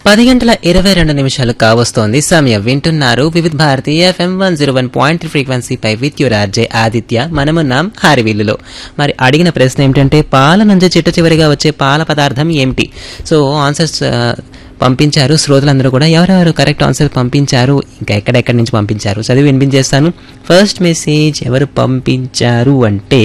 పది గంటల ఇరవై రెండు నిమిషాలు కావస్తోంది సమయం వింటున్నారు Vividh Bharati FM one zero one point ఫ్రీక్వెన్సీపై విత్ యువర్ ఆర్జే ఆదిత్య మనమున్నాం హారివిల్లులో మరి అడిగిన ప్రశ్న ఏమిటంటే పాల నుంచి చిట్ట చివరిగా వచ్చే పాల పదార్థం ఏమిటి సో ఆన్సర్స్ ఆ, పంపించారు శ్రోతలందరూ కూడా ఎవరెవరు కరెక్ట్ ఆన్సర్ పంపించారు ఇంకా ఎక్కడెక్కడి నుంచి పంపించారు చదివి వినిపించేస్తాను ఫస్ట్ మెసేజ్ ఎవరు పంపించారు అంటే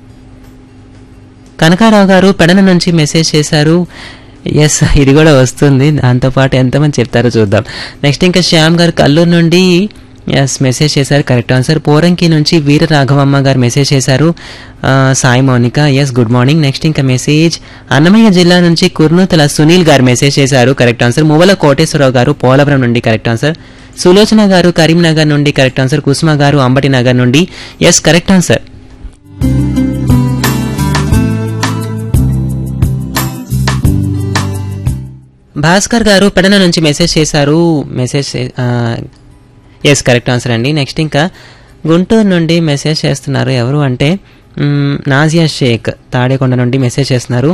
కనకారావు గారు పెడన నుంచి మెసేజ్ చేశారు ఎస్ ఇది కూడా వస్తుంది దాంతోపాటు ఎంతమంది చెప్తారో చూద్దాం నెక్స్ట్ ఇంకా శ్యామ్ గారు కల్లూరు నుండి ఎస్ మెసేజ్ చేశారు కరెక్ట్ ఆన్సర్ పోరంకి నుంచి వీర రాఘవమ్మ గారు మెసేజ్ చేశారు ఆ, Sai Mounika yes good morning next ఇంకా మెసేజ్ అన్నమయ్య జిల్లా నుంచి కుర్నూతల సునీల్ గారు మెసేజ్ చేశారు కరెక్ట్ ఆన్సర్ మువ్వల కోటేశ్వరరావు గారు పోలవరం నుండి కరెక్ట్ ఆన్సర్ సులోచన గారు కరీంనగర్ నుండి కరెక్ట్ ఆన్సర్ కుసుమ గారు అంబటి నగర్ నుండి ఎస్ కరెక్ట్ ఆన్సర్ భాస్కర్ గారు పెడన నుంచి మెసేజ్ చేశారు మెసేజ్ ఎస్ కరెక్ట్ ఆన్సర్ అండి నెక్స్ట్ ఇంకా గుంటూరు నుండి మెసేజ్ చేస్తున్నారు ఎవరు అంటే మ్, నాజియా షేక్ తాడేకొండ నుండి మెసేజ్ చేస్తున్నారు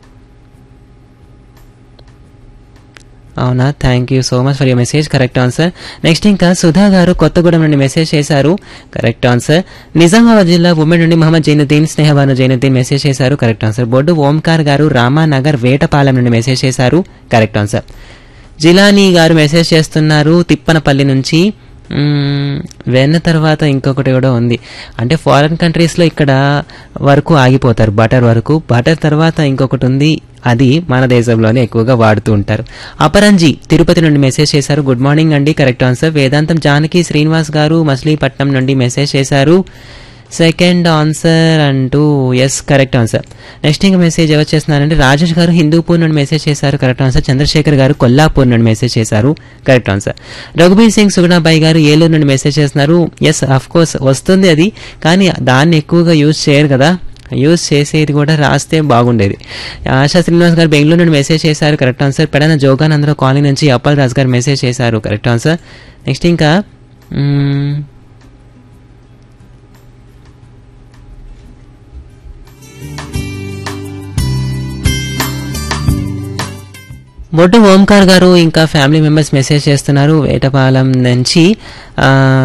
అవునా thank you so much for your message correct answer next ఇంకా సుధా గారు కొత్తగూడెం నుండి మెసేజ్ చేశారు కరెక్ట్ ఆన్సర్ నిజామాబాద్ జిల్లా ఉమెన్ నుండి మహమ్మద్ జైనుద్దీన్ స్నేహబాను జైనుద్దీన్ మెసేజ్ చేశారు కరెక్ట్ ఆన్సర్ బొడ్డు ఓంకార్ గారు రామానగర్ వేటపాలెం నుండి మెసేజ్ చేశారు కరెక్ట్ ఆన్సర్ జిలానీ గారు మెసేజ్ చేస్తున్నారు తిప్పనపల్లి నుంచి మ్మ్, వెన్న తర్వాత ఇంకొకటి కూడా ఉంది అంటే ఫారిన్ కంట్రీస్లో ఇక్కడ వరకు ఆగిపోతారు బటర్ వరకు బటర్ తర్వాత ఇంకొకటి ఉంది అది మన దేశంలోనే ఎక్కువగా వాడుతూ ఉంటారు అపరంజి తిరుపతి నుండి మెసేజ్ చేశారు గుడ్ మార్నింగ్ అండి కరెక్ట్ ఆన్సర్ వేదాంతం జానకి శ్రీనివాస్ గారు మచిలీపట్నం నుండి మెసేజ్ చేశారు సెకండ్ ఆన్సర్ అంటూ ఎస్ కరెక్ట్ ఆన్సర్ నెక్స్ట్ ఇంకా మెసేజ్ ఎవరు చేస్తున్నారంటే రాజేష్ గారు హిందూపూర్ నుండి మెసేజ్ చేశారు కరెక్ట్ ఆన్సర్ చంద్రశేఖర్ గారు కొల్లాపూర్ నుండి మెసేజ్ చేశారు కరెక్ట్ ఆన్సర్ రఘుబీర్ సింగ్ సుగుణాబాయి గారు ఏలూరు నుండి మెసేజ్ చేస్తున్నారు ఎస్ అఫ్ కోర్స్ వస్తుంది అది కానీ దాన్ని ఎక్కువగా యూజ్ చేయరు కదా యూజ్ చేసేది కూడా రాస్తే బాగుండేది ఆశా శ్రీనివాస్ గారు బెంగళూరు నుండి మెసేజ్ చేశారు correct answer Pedana Joganandarao colony నుంచి అప్పల్ రాజ్ గారు మెసేజ్ చేశారు కరెక్ట్ ఆన్సర్ నెక్స్ట్ ఇంకా మ్మ్, బొడ్డు ఓంకార్ గారు ఇంకా ఫ్యామిలీ మెంబర్స్ మెసేజ్ చేస్తున్నారు వేటపాలెం నుంచి ఆ,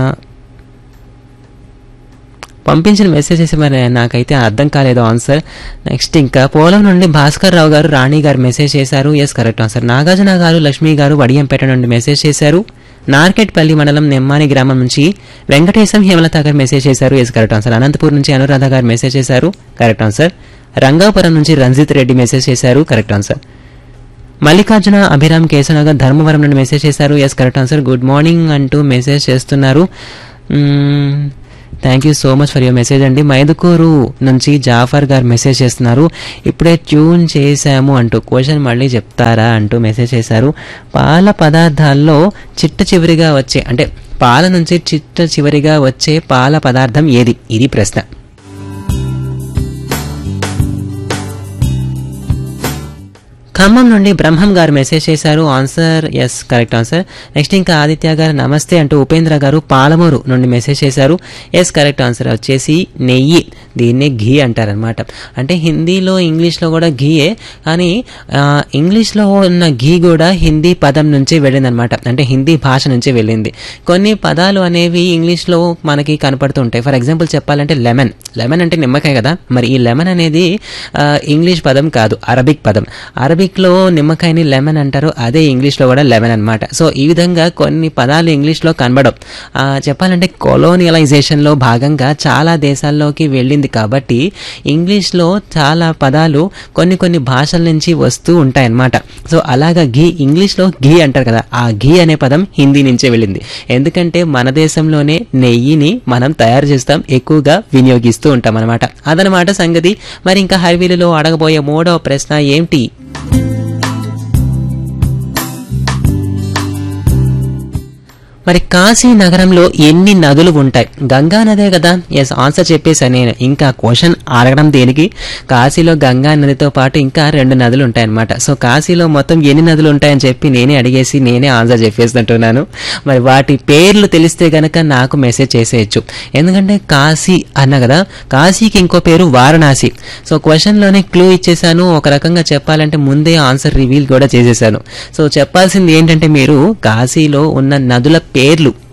పంపించిన మెసేజెస్ మరి నాకైతే అర్థం కాలేదు ఆన్సర్ నెక్స్ట్ ఇంకా పోలం నుండి భాస్కర్ రావు గారు రాణి గారు మెసేజ్ చేశారు ఎస్ కరెక్ట్ ఆన్సర్ నాగార్జున గారు లక్ష్మి గారు వడియంపేట నుండి మెసేజ్ చేశారు నార్కెట్పల్లి మండలం నెమ్మాని గ్రామం నుంచి వెంకటేశం హేమలత గారు మెసేజ్ చేశారు ఎస్ కరెక్ట్ ఆన్సర్ అనంతపూర్ నుంచి అనురాధ గారు మెసేజ్ చేశారు కరెక్ట్ ఆన్సర్ రంగాపురం నుంచి రంజిత్ రెడ్డి మెసేజ్ చేశారు కరెక్ట్ ఆన్సర్ మల్లికార్జున అభిరామ్ కేశనగర్ ధర్మవరం నుండి మెసేజ్ చేశారు yes correct answer good morning అంటూ మెసేజ్ చేస్తున్నారు thank you so much for your message అండి మైదుకూరు నుంచి జాఫర్ గారు మెసేజ్ చేస్తున్నారు ఇప్పుడే ట్యూన్ చేశాము అంటూ క్వశ్చన్ మళ్ళీ చెప్తారా అంటూ మెసేజ్ చేశారు పాల పదార్థాల్లో చిట్ట చివరిగా వచ్చే అంటే పాల నుంచి చిట్ట చివరిగా వచ్చే పాల పదార్థం ఏది ఇది ప్రశ్న ఖమ్మం నుండి బ్రహ్మం గారు మెసేజ్ చేశారు answer yes correct answer next ఇంకా ఆదిత్య గారు నమస్తే అంటూ ఉపేంద్ర గారు పాలమూరు నుండి మెసేజ్ చేశారు ఎస్ కరెక్ట్ ఆన్సర్ వచ్చేసి నెయ్యి దీన్నే ఘీ అంటారనమాట అంటే హిందీలో ఇంగ్లీష్లో కూడా ఘీయే కానీ ఆ, ఇంగ్లీష్లో ఉన్న ఘీ కూడా హిందీ పదం నుంచి వెళ్ళిందనమాట అంటే హిందీ భాష నుంచి వెళ్ళింది కొన్ని పదాలు అనేవి ఇంగ్లీష్లో మనకి కనపడుతూ ఉంటాయి ఫర్ ఎగ్జాంపుల్ చెప్పాలంటే లెమన్ లెమన్ అంటే నిమ్మకాయ కదా మరి ఈ లెమన్ అనేది ఆ, ఇంగ్లీష్ పదం కాదు అరబిక్ పదం అరబిక్లో నిమ్మకాయని లెమన్ అంటారు అదే ఇంగ్లీష్లో కూడా లెమన్ అన్నమాట సో ఈ విధంగా కొన్ని పదాలు ఇంగ్లీష్లో కనబడవు ఆ, చెప్పాలంటే కొలోనియలైజేషన్లో భాగంగా చాలా దేశాల్లోకి వెళ్ళింది కాబట్టి ఇంగ్లీష్లో చాలా పదాలు కొన్ని కొన్ని భాషల నుంచి వస్తూ ఉంటాయన్నమాట సో అలాగా ఘీ ఇంగ్లీష్లో ఘీ అంటారు కదా ఆ ఘీ అనే పదం హిందీ నుంచే వెళ్ళింది ఎందుకంటే మన దేశంలోనే నెయ్యిని మనం తయారు చేస్తాం ఎక్కువగా వినియోగిస్తూ ఉంటాం అనమాట అదనమాట సంగతి మరి ఇంకా హైవీలులో అడగబోయే మూడవ ప్రశ్న ఏంటి మరి కాశీ నగరంలో ఎన్ని నదులు ఉంటాయి గంగా నదే కదా ఎస్ ఆన్సర్ చెప్పేసా నేను ఇంకా క్వశ్చన్ అడగడం దేనికి కాశీలో గంగా నదితో పాటు ఇంకా రెండు నదులు ఉంటాయన్నమాట సో కాశీలో మొత్తం ఎన్ని నదులు ఉంటాయని చెప్పి నేనే అడిగేసి నేనే ఆన్సర్ చెప్పేస్తుంటున్నాను మరి వాటి పేర్లు తెలిస్తే గనక నాకు మెసేజ్ చేసేయచ్చు ఎందుకంటే కాశీ అన్న కదా కాశీకి ఇంకో పేరు వారణాసి సో క్వశ్చన్లోనే క్లూ ఇచ్చేసాను ఒక రకంగా చెప్పాలంటే ముందే ఆన్సర్ రివీల్ కూడా చేసేసాను సో చెప్పాల్సింది ఏంటంటే మీరు కాశీలో ఉన్న నదుల పేర్లు